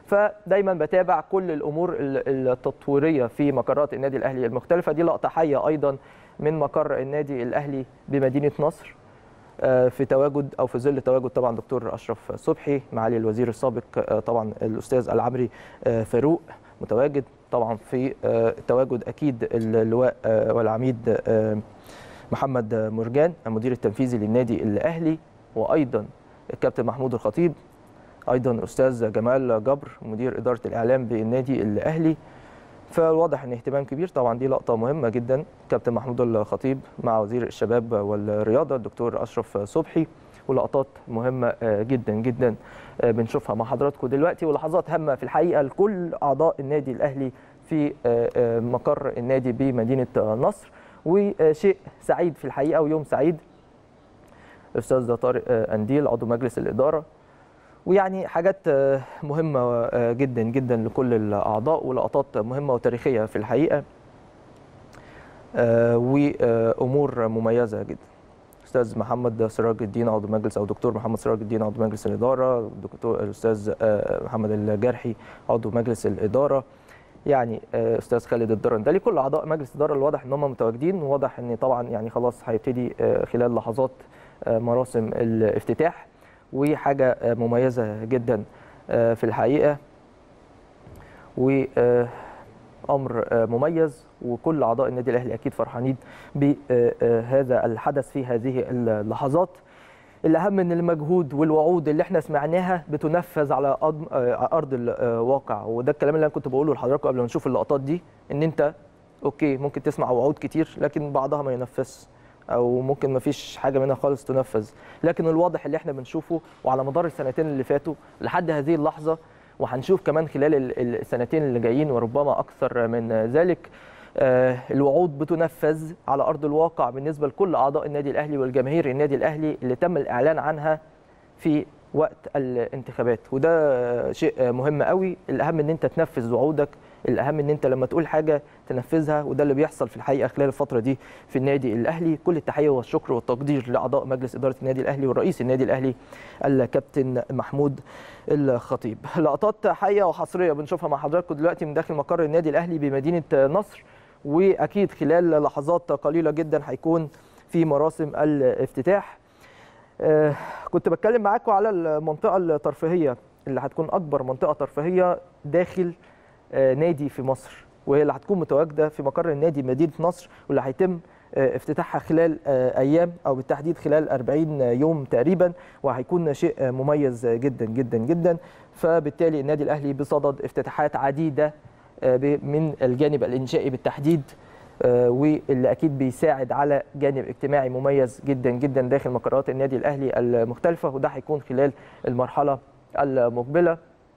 فدايما بتابع كل الامور التطويريه في مقرات النادي الاهلي المختلفه دي لقطه حيه ايضا من مقر النادي الاهلي بمدينه نصر في تواجد او في ظل تواجد طبعا دكتور اشرف صبحي معالي الوزير السابق طبعا الاستاذ العمري فاروق متواجد طبعا في تواجد اكيد اللواء والعميد محمد مرجان المدير التنفيذي للنادي الاهلي وايضا الكابتن محمود الخطيب ايضا الاستاذ جمال جبر مدير اداره الاعلام بالنادي الاهلي فواضح ان اهتمام كبير طبعا دي لقطه مهمه جدا كابتن محمود الخطيب مع وزير الشباب والرياضه الدكتور اشرف صبحي ولقطات مهمه جدا جدا بنشوفها مع حضراتكم دلوقتي ولحظات هامه في الحقيقه لكل اعضاء النادي الاهلي في مقر النادي بمدينه نصر وشيء سعيد في الحقيقه ويوم سعيد الاستاذ طارق انديل عضو مجلس الاداره ويعني حاجات مهمة جدا جدا لكل الأعضاء ولقطات مهمة وتاريخية في الحقيقة وأمور مميزة جدا أستاذ محمد سراج الدين عضو مجلس أو دكتور محمد سراج الدين عضو مجلس الإدارة دكتور الأستاذ محمد الجرحي عضو مجلس الإدارة يعني استاذ خالد الدرندلي كل اعضاء مجلس الاداره الواضح ان هم متواجدين وواضح ان طبعا يعني خلاص هيبتدي خلال لحظات مراسم الافتتاح وحاجه مميزه جدا في الحقيقه وامر مميز وكل اعضاء النادي الاهلي اكيد فرحانين بهذا الحدث في هذه اللحظات الاهم من المجهود والوعود اللي احنا سمعناها بتنفذ على ارض الواقع وده الكلام اللي انا كنت بقوله لحضراتكم قبل ما نشوف اللقطات دي ان انت اوكي ممكن تسمع وعود كتير لكن بعضها ما ينفذش او ممكن ما فيش حاجه منها خالص تنفذ لكن الواضح اللي احنا بنشوفه وعلى مدار السنتين اللي فاتوا لحد هذه اللحظه وهنشوف كمان خلال السنتين اللي جايين وربما اكثر من ذلك الوعود بتنفذ على ارض الواقع بالنسبه لكل اعضاء النادي الاهلي والجماهير النادي الاهلي اللي تم الاعلان عنها في وقت الانتخابات وده شيء مهم قوي الاهم ان انت تنفذ وعودك الاهم ان انت لما تقول حاجه تنفذها وده اللي بيحصل في الحقيقه خلال الفتره دي في النادي الاهلي كل التحيه والشكر والتقدير لاعضاء مجلس اداره النادي الاهلي والرئيس النادي الاهلي الكابتن محمود الخطيب لقطات حيه وحصريه بنشوفها مع حضراتكم دلوقتي من داخل مقر النادي الاهلي بمدينه نصر واكيد خلال لحظات قليله جدا هيكون في مراسم الافتتاح آه كنت بتكلم معاكم على المنطقه الترفيهيه اللي هتكون اكبر منطقه ترفيهيه داخل آه نادي في مصر وهي اللي هتكون متواجده في مقر النادي مدينه نصر واللي هيتم آه افتتاحها خلال ايام او بالتحديد خلال 40 يوم تقريبا وهيكون شيء مميز جدا جدا جدا فبالتالي النادي الاهلي بصدد افتتاحات عديده من الجانب الانشائي بالتحديد واللي اكيد بيساعد على جانب اجتماعي مميز جدا جدا داخل مقرات النادي الاهلي المختلفه وده هيكون خلال المرحله المقبله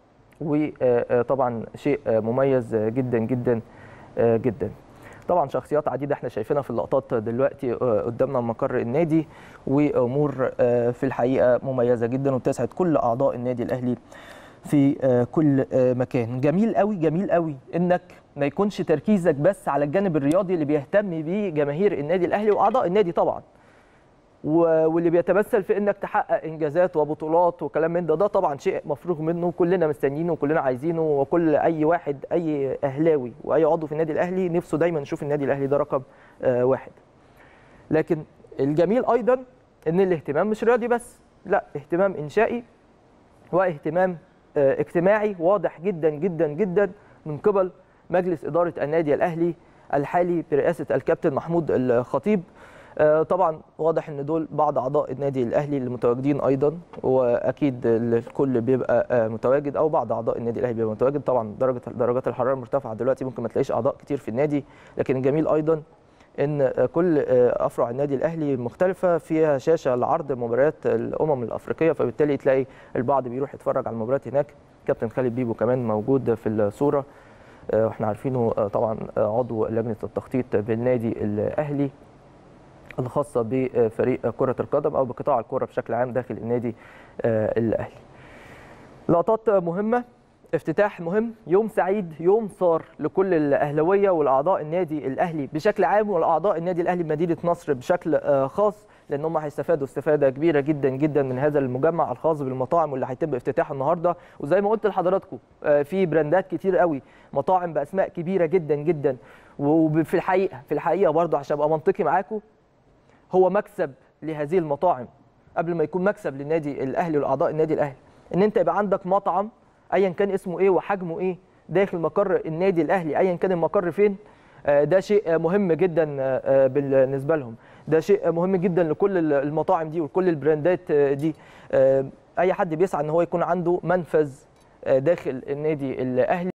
وطبعا شيء مميز جدا جدا جدا طبعا شخصيات عديده احنا شايفينها في اللقطات دلوقتي قدامنا مقر النادي وامور في الحقيقه مميزه جدا وبتسعد كل اعضاء النادي الاهلي في كل مكان جميل قوي جميل قوي انك ما يكونش تركيزك بس على الجانب الرياضي اللي بيهتم بيه جماهير النادي الاهلي واعضاء النادي طبعا واللي بيتمثل في انك تحقق انجازات وبطولات وكلام من ده ده طبعا شيء مفروغ منه كلنا مستنيينه وكلنا عايزينه وكل اي واحد اي اهلاوي واي عضو في النادي الاهلي نفسه دايما يشوف النادي الاهلي ده رقم واحد لكن الجميل ايضا ان الاهتمام مش رياضي بس لا اهتمام انشائي واهتمام اجتماعي واضح جدا جدا جدا من قبل مجلس اداره النادي الاهلي الحالي برئاسه الكابتن محمود الخطيب طبعا واضح ان دول بعض اعضاء النادي الاهلي اللي متواجدين ايضا واكيد الكل بيبقى متواجد او بعض اعضاء النادي الاهلي بيبقى متواجد طبعا درجه درجات الحراره مرتفعه دلوقتي ممكن ما تلاقيش اعضاء كتير في النادي لكن الجميل ايضا ان كل افرع النادي الاهلي مختلفه فيها شاشه لعرض مباريات الامم الافريقيه فبالتالي تلاقي البعض بيروح يتفرج على المباريات هناك كابتن خالد بيبو كمان موجود في الصوره واحنا عارفينه طبعا عضو لجنه التخطيط بالنادي الاهلي الخاصه بفريق كره القدم او بقطاع الكره بشكل عام داخل النادي الاهلي لقطات مهمه افتتاح مهم يوم سعيد يوم صار لكل الاهلاويه والاعضاء النادي الاهلي بشكل عام والاعضاء النادي الاهلي بمدينه نصر بشكل خاص لان هم هيستفادوا استفاده كبيره جدا جدا من هذا المجمع الخاص بالمطاعم واللي هيتم افتتاحه النهارده وزي ما قلت لحضراتكم في براندات كتير قوي مطاعم باسماء كبيره جدا جدا وفي الحقيقه في الحقيقه برضه عشان ابقى منطقي معاكم هو مكسب لهذه المطاعم قبل ما يكون مكسب للنادي الاهلي والاعضاء النادي الاهلي ان انت يبقى عندك مطعم ايا كان اسمه ايه وحجمه ايه داخل مقر النادي الاهلي ايا كان المقر فين ده شيء مهم جدا بالنسبه لهم ده شيء مهم جدا لكل المطاعم دي وكل البراندات دي اي حد بيسعى ان هو يكون عنده منفذ داخل النادي الاهلي